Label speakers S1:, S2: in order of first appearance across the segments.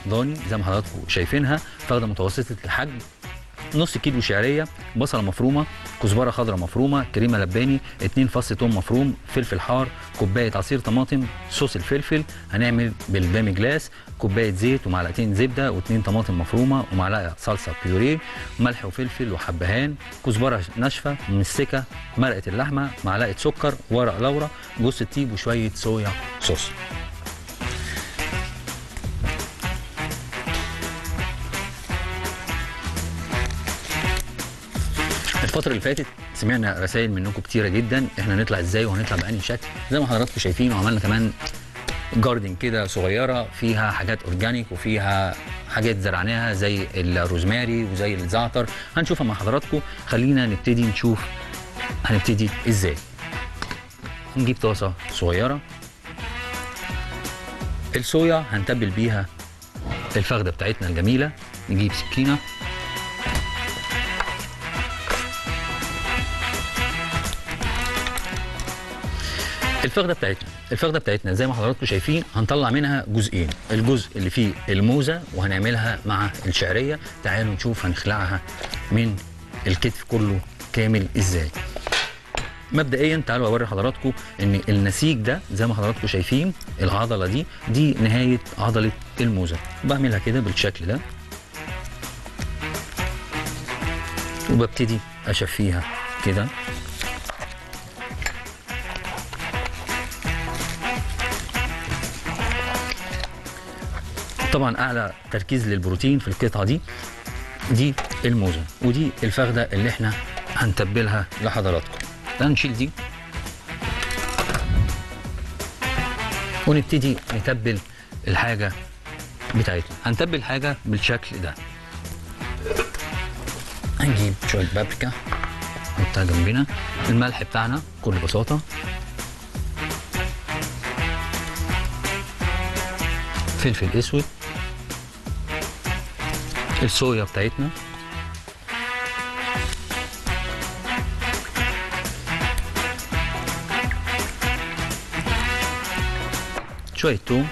S1: ضاني زي ما حضراتكم شايفينها فخده متوسطه الحجم نص كيلو شعريه بصله مفرومه كزبره خضراء مفرومه كريمه لباني 2 فص ثوم مفروم فلفل حار كوبايه عصير طماطم صوص الفلفل هنعمل بالبامي جلاس كوبايه زيت ومعلقتين زبده واثنين طماطم مفرومه ومعلقه صلصه بيوريه ملح وفلفل وحبهان كزبره ناشفه ممسكه مرقه اللحمه معلقه سكر ورق لورا جوز الطيب وشويه صويا صوص الفترة اللي فاتت سمعنا رسائل منكم كتيرة جدا احنا نطلع ازاي وهنطلع بأنهي شكل زي ما حضراتكم شايفين وعملنا كمان جاردن كده صغيرة فيها حاجات اورجانيك وفيها حاجات زرعناها زي الروزماري وزي الزعتر هنشوفها مع حضراتكم خلينا نبتدي نشوف هنبتدي ازاي نجيب طاسة صغيرة الصويا هنتبل بيها الفخدة بتاعتنا الجميلة نجيب سكينة الفخده بتاعتنا الفخده بتاعتنا زي ما حضراتكم شايفين هنطلع منها جزئين الجزء اللي فيه الموزه وهنعملها مع الشعريه تعالوا نشوف هنخلعها من الكتف كله كامل ازاي مبدئيا تعالوا اوري حضراتكم ان النسيج ده زي ما حضراتكم شايفين العضله دي دي نهايه عضله الموزه بعملها كده بالشكل ده وببتدي اشفيها كده طبعا اعلى تركيز للبروتين في القطعه دي دي الموزه ودي الفخده اللي احنا هنتبلها لحضراتكم تعالوا نشيل دي ونبتدي نتبل الحاجه بتاعتنا هنتبل حاجه بالشكل ده هنجيب شويه بابريكا نحطها جنبنا الملح بتاعنا بكل بساطه فلفل اسود الصويا بتاعتنا شوية توم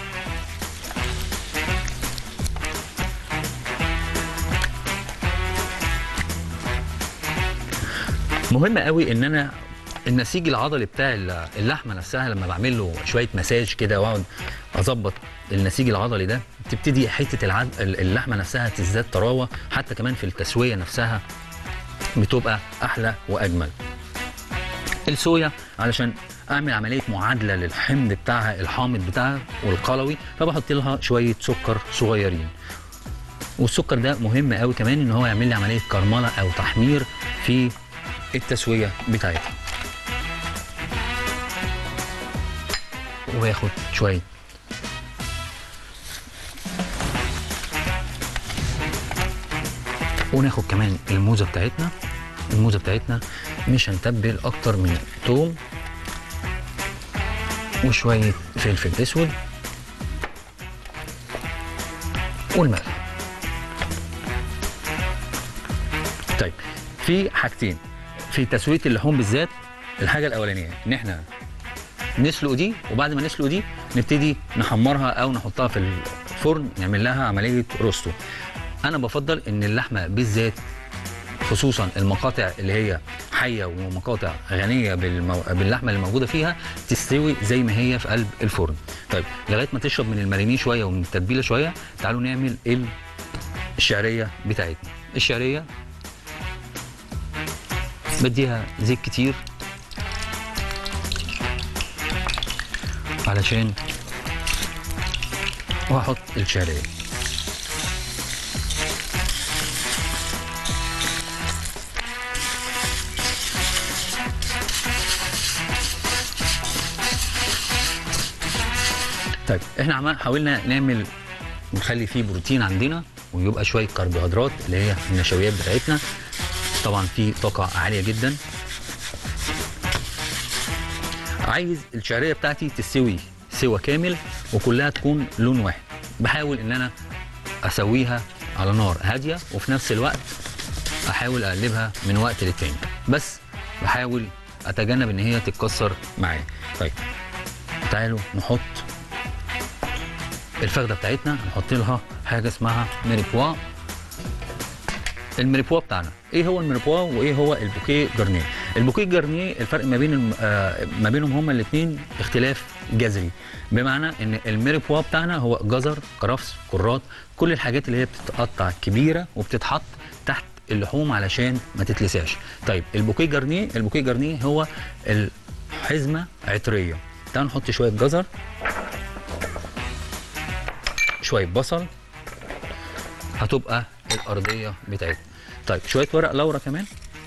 S1: مهم قوي ان انا النسيج العضلي بتاع اللحمه نفسها لما بعمل له شويه مساج كده واقعد اظبط النسيج العضلي ده تبتدي حته العد... اللحمه نفسها تزداد طراوه حتى كمان في التسويه نفسها بتبقى احلى واجمل الصويا علشان اعمل عمليه معادله للحمض بتاعها الحامض بتاعها والقلوي فبحط لها شويه سكر صغيرين والسكر ده مهم قوي كمان ان هو يعمل لي عمليه كرمله او تحمير في التسويه بتاعتها واخد شويه وناخد كمان الموزه بتاعتنا الموزه بتاعتنا مش هنتبل اكتر من توم وشويه فلفل اسود والملح طيب في حاجتين في تسويه اللحوم بالذات الحاجه الاولانيه ان احنا نسلق دي وبعد ما نسلق دي نبتدي نحمرها او نحطها في الفرن نعمل لها عمليه روستو انا بفضل ان اللحمه بالذات خصوصا المقاطع اللي هي حيه ومقاطع غنيه بالمو... باللحمه اللي موجوده فيها تستوي زي ما هي في قلب الفرن طيب لغايه ما تشرب من المارينيه شويه ومن التتبيله شويه تعالوا نعمل ال... الشعريه بتاعتنا الشعريه بديها زيت كتير علشان وهحط الشعريه طيب احنا عمال حاولنا نعمل نخلي فيه بروتين عندنا ويبقى شويه كربوهيدرات اللي هي النشويات بتاعتنا طبعا في طاقه عاليه جدا عايز الشعريه بتاعتي تستوي سوا كامل وكلها تكون لون واحد بحاول ان انا اسويها على نار هاديه وفي نفس الوقت احاول اقلبها من وقت للتاني بس بحاول اتجنب ان هي تتكسر معايا طيب تعالوا نحط الفخده بتاعتنا هنحط لها حاجه اسمها ميريبوا الميريبوا بتاعنا ايه هو الميريبوا وايه هو البوكيه جارنيه البوكيه جارنيه الفرق ما بين الم... آه ما بينهم هما الاثنين اختلاف جذري بمعنى ان الميريبوا بتاعنا هو جزر كرفس كرات كل الحاجات اللي هي بتتقطع كبيره وبتتحط تحت اللحوم علشان ما تتلسعش طيب البوكيه جارنيه البوكيه جارنيه هو الحزمه عطريه تعالوا نحط شويه جزر شويه بصل هتبقى الارضيه بتاعتنا طيب شويه ورق لورا كمان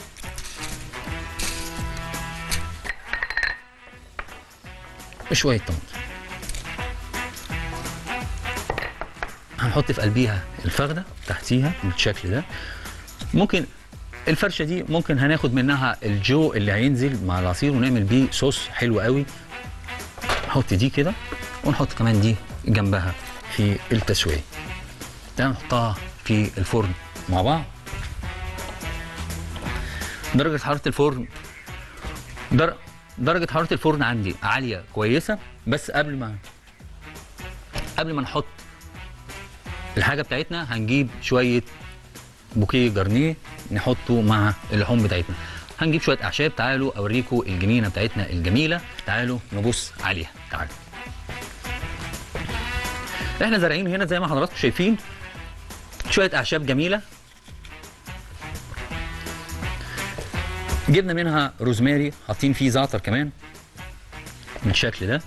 S1: وشويه طماطم هنحط في قلبيها الفخده تحتيها بالشكل ده ممكن الفرشه دي ممكن هناخد منها الجو اللي هينزل مع العصير ونعمل بيه صوص حلو قوي نحط دي كده ونحط كمان دي جنبها في التسويه تعالى نحطها في الفرن مع بعض درجة حرارة الفرن در... درجة حرارة الفرن عندي عالية كويسة بس قبل ما قبل ما نحط الحاجة بتاعتنا هنجيب شوية بوكيه جرنيه نحطه مع اللحوم بتاعتنا هنجيب شوية أعشاب تعالوا أوريكم الجنينة بتاعتنا الجميلة تعالوا نبص عليها تعالوا احنا زارعين هنا زي ما حضراتكم شايفين شويه اعشاب جميله جبنا منها روزماري حاطين فيه زعتر كمان بالشكل ده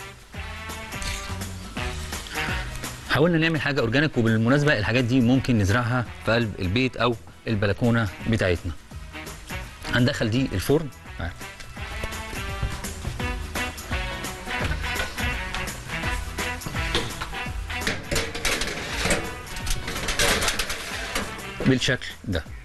S1: حاولنا نعمل حاجه اورجانيك وبالمناسبه الحاجات دي ممكن نزرعها في قلب البيت او البلكونه بتاعتنا هندخل دي الفرن بالشكل ده